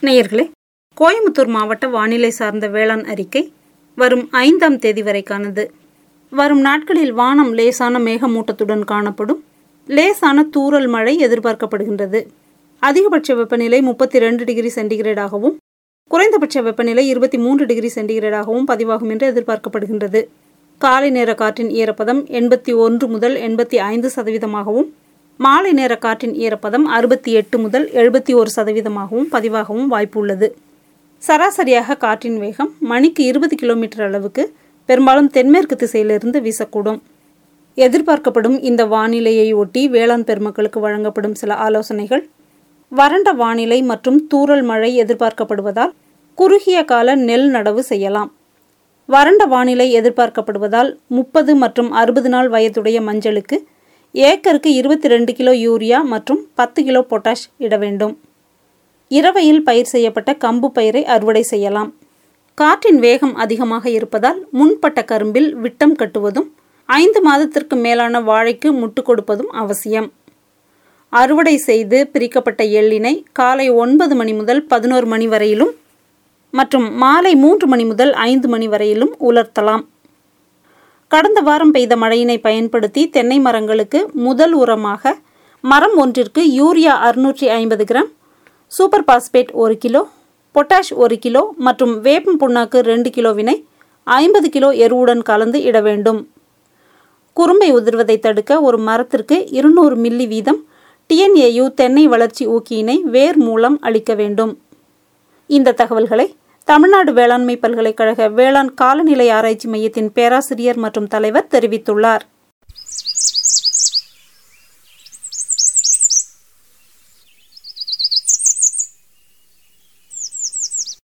நேயர்களே கோயம்புத்தூர் மாவட்ட வானிலை சார்ந்த வேளாண் அறிக்கை வரும் ஐந்தாம் தேதி வரைக்கானது வரும் நாட்களில் வானம் லேசான மேகமூட்டத்துடன் காணப்படும் லேசான தூறல் மழை எதிர்பார்க்கப்படுகின்றது அதிகபட்ச வெப்பநிலை முப்பத்தி ரெண்டு டிகிரி சென்டிகிரேடாகவும் குறைந்தபட்ச வெப்பநிலை இருபத்தி மூன்று டிகிரி சென்டிகிரேடாகவும் பதிவாகும் என்று எதிர்பார்க்கப்படுகின்றது காலை நேர காற்றின் ஈரப்பதம் எண்பத்தி ஒன்று முதல் எண்பத்தி ஐந்து சதவீதமாகவும் மாலை நேர காற்றின் ஈரப்பதம் அறுபத்தி எட்டு முதல் எழுபத்தி ஒரு சதவீதமாகவும் பதிவாகவும் வாய்ப்பு உள்ளது சராசரியாக காற்றின் வேகம் மணிக்கு இருபது கிலோமீட்டர் அளவுக்கு பெரும்பாலும் தென்மேற்கு திசையிலிருந்து வீசக்கூடும் எதிர்பார்க்கப்படும் இந்த வானிலையை ஒட்டி வேளாண் பெருமக்களுக்கு வழங்கப்படும் சில ஆலோசனைகள் வறண்ட வானிலை மற்றும் தூறல் மழை எதிர்பார்க்கப்படுவதால் குறுகிய கால நெல் நடவு செய்யலாம் வறண்ட வானிலை எதிர்பார்க்கப்படுவதால் முப்பது மற்றும் அறுபது நாள் வயதுடைய மஞ்சளுக்கு ஏக்கருக்கு இருபத்தி ரெண்டு கிலோ யூரியா மற்றும் பத்து கிலோ பொட்டாஷ் இட வேண்டும் இரவையில் பயிர் செய்யப்பட்ட கம்பு பயிரை அறுவடை செய்யலாம் காற்றின் வேகம் அதிகமாக இருப்பதால் முன்பட்ட கரும்பில் விட்டம் கட்டுவதும் ஐந்து மாதத்திற்கு மேலான வாழைக்கு முட்டு கொடுப்பதும் அவசியம் அறுவடை செய்து பிரிக்கப்பட்ட எள்ளினை காலை ஒன்பது மணி முதல் பதினோரு மணி வரையிலும் மற்றும் மாலை மூன்று மணி முதல் ஐந்து மணி வரையிலும் உலர்த்தலாம் கடந்த வாரம் பெய்த மழையினை பயன்படுத்தி தென்னை மரங்களுக்கு முதல் உரமாக மரம் ஒன்றிற்கு யூரியா அறுநூற்றி ஐம்பது கிராம் சூப்பர் பாஸ்பேட் ஒரு கிலோ பொட்டாஷ் ஒரு கிலோ மற்றும் வேப்பம் புண்ணாக்கு ரெண்டு கிலோவினை ஐம்பது கிலோ எருவுடன் கலந்து இட வேண்டும் குறும்பை உதிர்வதை தடுக்க ஒரு மரத்திற்கு இருநூறு மில்லி வீதம் டிஎன்ஏயு தென்னை வளர்ச்சி ஊக்கியினை வேர் மூலம் அளிக்க வேண்டும் இந்த தகவல்களை தமிழ்நாடு வேளாண்மை பல்கலைக்கழக வேளாண் காலநிலை ஆராய்ச்சி மையத்தின் பேராசிரியர் மற்றும் தலைவர் தெரிவித்துள்ளார்